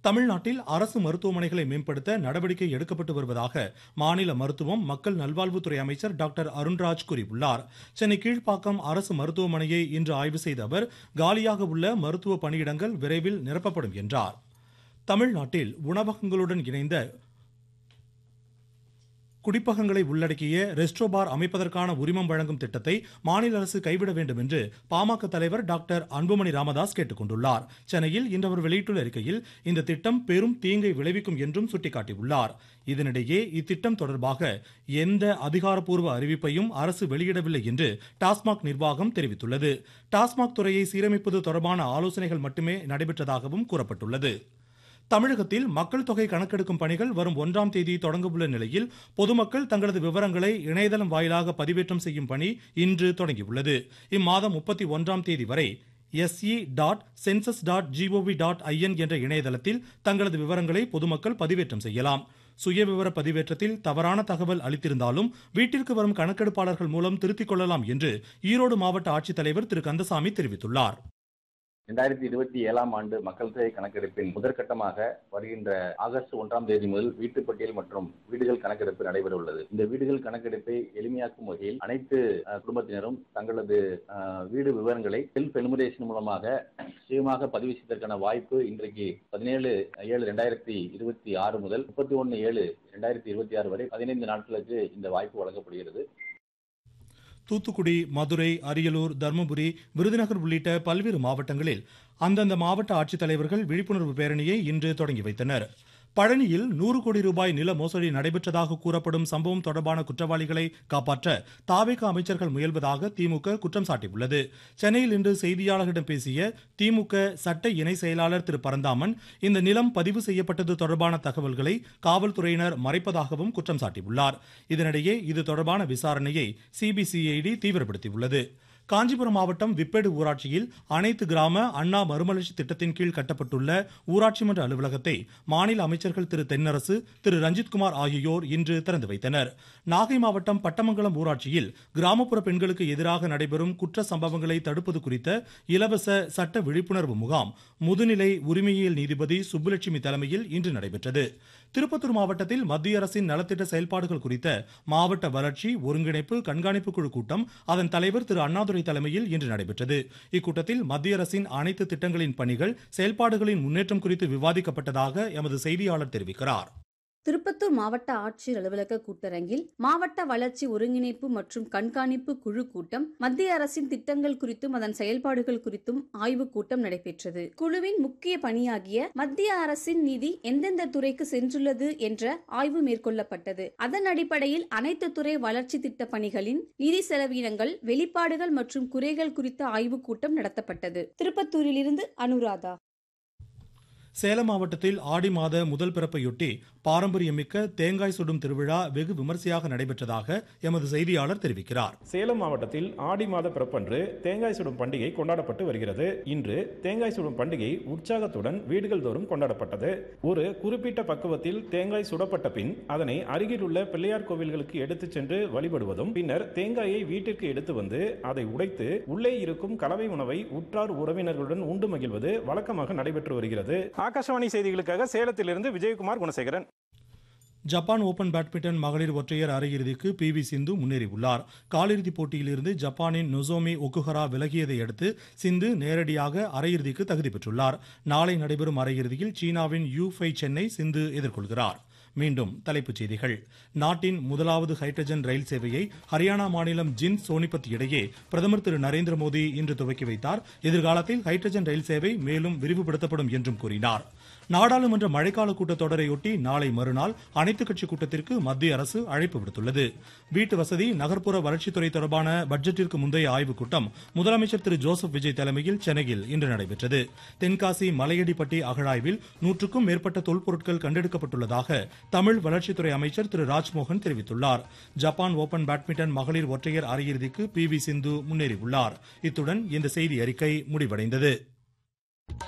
தமிழ்நாட்டில் அரசு மருத்துவமனைகளை மேம்படுத்த நடவடிக்கை எடுக்கப்பட்டு வருவதாக மாநில மருத்துவம் மக்கள் நல்வாழ்வுத்துறை அமைச்சர் டாக்டர் அருண்ராஜ் கூறியுள்ளார் சென்னை கீழ்ப்பாக்கம் அரசு மருத்துவமனையை இன்று ஆய்வு செய்த அவர் காலியாக உள்ள மருத்துவ பணியிடங்கள் விரைவில் நிரப்பப்படும் என்றார் தமிழ்நாட்டில் உணவகங்களுடன் இணைந்த குடிப்பகங்களை உள்ளடக்கிய ரெஸ்டோ பார் அமைப்பதற்கான உரிமம் வழங்கும் திட்டத்தை மாநில அரசு கைவிட வேண்டும் என்று பாமக தலைவர் டாக்டர் அன்புமணி ராமதாஸ் கேட்டுக் கொண்டுள்ளார் சென்னையில் இன்று அவர் வெளியிட்டுள்ள அறிக்கையில் இந்த திட்டம் பெரும் தீங்கை விளைவிக்கும் என்றும் சுட்டிக்காட்டியுள்ளார் இதனிடையே இத்திட்டம் தொடர்பாக எந்த அதிகாரப்பூர்வ அறிவிப்பையும் அரசு வெளியிடவில்லை என்று டாஸ்மாக் நிர்வாகம் தெரிவித்துள்ளது டாஸ்மாக் துறையை சீரமைப்பது தொடர்பான ஆலோசனைகள் மட்டுமே நடைபெற்றதாகவும் கூறப்பட்டுள்ளது தமிழகத்தில் மக்கள் தொகை கணக்கெடுக்கும் பணிகள் வரும் ஒன்றாம் தேதி தொடங்கவுள்ள நிலையில் பொதுமக்கள் தங்களது விவரங்களை இணையதளம் வாயிலாக பதிவேற்றம் செய்யும் பணி இன்று தொடங்கியுள்ளது இம்மாதம் முப்பத்தி ஒன்றாம் தேதி வரை SE dot census dot GOV dot IN என்ற இணையதளத்தில் தங்களது விவரங்களை பொதுமக்கள் பதிவேற்றம் செய்யலாம் சுயவிவர பதிவேற்றத்தில் தவறான தகவல் அளித்திருந்தாலும் வீட்டிற்கு வரும் கணக்கெடுப்பாளர்கள் மூலம் திருத்திக் கொள்ளலாம் என்று ஈரோடு மாவட்ட ஆட்சித்தலைவர் திரு கந்தசாமி தெரிவித்துள்ளார் இரண்டாயிரத்தி இருபத்தி ஏழாம் ஆண்டு மக்கள் தொகை கணக்கெடுப்பின் முதற்கட்டமாக வருகின்ற ஆகஸ்ட் ஒன்றாம் தேதி முதல் வீட்டுப் பட்டியல் மற்றும் வீடுகள் கணக்கெடுப்பு நடைபெற உள்ளது இந்த வீடுகள் கணக்கெடுப்பை எளிமையாக்கும் வகையில் அனைத்து அஹ், குடும்பத்தினரும் தங்களது அஹ், வீடு விவரங்களை செல்ஃப் எலிமினேஷன் மூலமாக சுயமாக பதிவு செய்வதற்கான வாய்ப்பு இன்றைக்கு பதினேழு ஏழு ரெண்டாயிரத்தி இருபத்தி ஆறு முதல் முப்பத்தி ஒன்று ஏழு ரெண்டாயிரத்தி இருபத்தி ஆறு வரை பதினைந்து நாட்களுக்கு இந்த வாய்ப்பு வழங்கப்படுகிறது தூத்துக்குடி மதுரை அரியலூர் தருமபுரி விருதுநகர் உள்ளிட்ட பல்வேறு மாவட்டங்களில் அந்தந்த மாவட்ட ஆட்சித்தலைவர்கள் விழிப்புணர்வு பேரணியை இன்று தொடங்கி வைத்தனர் பழனியில் நூறு கோடி ரூபாய் நில மோசடி நடைபெற்றதாக கூறப்படும் சம்பவம் தொடர்பான குற்றவாளிகளை காப்பாற்ற தாவேக அமைச்சர்கள் முயல்வதாக திமுக குற்றம் சாட்டியுள்ளது சென்னையில் இன்று செய்தியாளர்களிடம் பேசிய திமுக சட்ட இணை செயலாளர் திரு பரந்தாமன் இந்த நிலம் பதிவு செய்யப்பட்டது தொடர்பான தகவல்களை காவல்துறையினர் மறைப்பதாகவும் குற்றம் சாட்டியுள்ளார் இதனிடையே இது தொடர்பான விசாரணையை சிபிசிஐடி தீவிரப்படுத்தியுள்ளது காஞ்சிபுரம் மாவட்டம் விப்பேடு ஊராட்சியில் அனைத்து கிராம அண்ணா மறுமலர்ச்சி திட்டத்தின் கீழ் கட்டப்பட்டுள்ள ஊராட்சி மன்ற அலுவலகத்தை மாநில அமைச்சர்கள் திரு தென்னரசு திரு ரஞ்சித்குமார் ஆகியோர் இன்று திறந்து வைத்தனர் நாகை மாவட்டம் பட்டமங்கலம் ஊராட்சியில் கிராமப்புற பெண்களுக்கு எதிராக நடைபெறும் குற்ற சம்பவங்களை தடுப்பது குறித்த இலவச சட்ட விழிப்புணர்வு முகாம் முதுநிலை உரிமையியல் நீதிபதி சுப்புலட்சுமி தலைமையில் இன்று நடைபெற்றது திருப்பத்தூர் மாவட்டத்தில் மத்திய அரசின் நலத்திட்ட செயல்பாடுகள் குறித்த மாவட்ட வளர்ச்சி ஒருங்கிணைப்பு கண்காணிப்பு குழு கூட்டம் அதன் தலைவர் திரு அண்ணாதுரை தலைமையில் இன்று நடைபெற்றது இக்கூட்டத்தில் மத்திய அரசின் அனைத்து திட்டங்களின் பணிகள் செயல்பாடுகளின் முன்னேற்றம் குறித்து விவாதிக்கப்பட்டதாக எமது செய்தியாளர் தெரிவிக்கிறார் திருப்பத்தூர் மாவட்ட ஆட்சியர் அலுவலக கூட்டரங்கில் மாவட்ட வளர்ச்சி ஒருங்கிணைப்பு மற்றும் கண்காணிப்பு குழு கூட்டம் மத்திய அரசின் திட்டங்கள் குறித்தும் அதன் செயல்பாடுகள் குறித்தும் ஆய்வுக் கூட்டம் நடைபெற்றது குழுவின் முக்கிய பணியாகிய மத்திய அரசின் நிதி எந்தெந்த துறைக்கு சென்றுள்ளது என்ற ஆய்வு மேற்கொள்ளப்பட்டது அதன் அடிப்படையில் அனைத்து துறை வளர்ச்சி திட்ட பணிகளின் நிதி செலவினங்கள் வெளிப்பாடுகள் மற்றும் குறைகள் குறித்த ஆய்வுக் கூட்டம் நடத்தப்பட்டது திருப்பத்தூரிலிருந்து அனுராதா சேலம் மாவட்டத்தில் ஆடி மாத முதல் பிறப்பையொட்டி பாரம்பரியமிக்க தேங்காய் சுடும் திருவிழா வெகு விமர்சையாக நடைபெற்றதாக எமது செய்தியாளர் தெரிவிக்கிறார் சேலம் மாவட்டத்தில் ஆடி மாத பிறப்பன்று தேங்காய் சுடும் பண்டிகை கொண்டாடப்பட்டு வருகிறது இன்று தேங்காய் சுடும் பண்டிகை உற்சாகத்துடன் வீடுகள் தோறும் கொண்டாடப்பட்டது ஒரு குறிப்பிட்ட பக்குவத்தில் தேங்காய் சுடப்பட்ட பின் அதனை அருகிலுள்ள பிள்ளையார் கோவில்களுக்கு எடுத்துச் சென்று வழிபடுவதும் பின்னர் தேங்காயை வீட்டிற்கு எடுத்து வந்து அதை உடைத்து உள்ளே இருக்கும் கலவை உணவை உற்றார் உறவினர்களுடன் உண்டு மகிழ்வது வழக்கமாக நடைபெற்று வருகிறது ஆகாஷவாணி செய்திகளுக்காக சேலத்திலிருந்து Vijayakumar Gunasekaran Japan Open badminton மகளிர் ஒற்றையர் அரையிறுதிக்கு பி வி சிந்து முன்னேறியுள்ளார் காலிறுதிப் போட்டியிலிருந்து ஜப்பானின் நொசோமி ஒக்குஹரா விலகியதை அடுத்து சிந்து நேரடியாக அரையிறுதிக்கு தகுதி பெற்றுள்ளார் நாளை நடைபெறும் அரையிறுதியில் சீனாவின் யூ ஃபை சென்னை சிந்து எதிர்கொள்கிறார் மீண்டும் தலைப்புச் செய்திகள் நாட்டின் முதலாவது ஹைட்ரஜன் ரயில் சேவையை ஹரியானா மாநிலம் ஜின் சோனிபத் இடையே பிரதமர் திரு நரேந்திர மோடி இன்று துவக்கி வைத்தார் எதிர்காலத்தில் ஹைட்ரஜன் ரயில் சேவை மேலும் விரிவுபடுத்தப்படும் என்றும் கூறினார் நாடாளுமன்ற மழைக்கால கூட்டத்தொடரையொட்டி நாளை மறுநாள் அனைத்துக் கட்சி கூட்டத்திற்கு மத்திய அரசு அழைப்பு விடுத்துள்ளது வீட்டு வசதி நகர்ப்புற வளர்ச்சித்துறை தொடர்பான பட்ஜெட்டிற்கு முந்தைய ஆய்வுக் கூட்டம் முதலமைச்சர் திரு ஜோசப் விஜய் தலைமையில் சென்னையில் இன்று நடைபெற்றது தென்காசி மலையடிப்பட்டி அகழாய்வில் நூற்றுக்கும் மேற்பட்ட தொல்பொருட்கள் கண்டெடுக்கப்பட்டுள்ளதாக தமிழ் வளர்ச்சித்துறை அமைச்சர் திரு ராஜ்மோகன் தெரிவித்துள்ளார் ஜப்பான் ஓபன் பேட்மிண்டன் மகளிர் ஒற்றையர் அரையிறுதிக்கு பி வி சிந்து முன்னேறியுள்ளார் இத்துடன் இந்த செய்தி அறிக்கை முடிவடைந்தது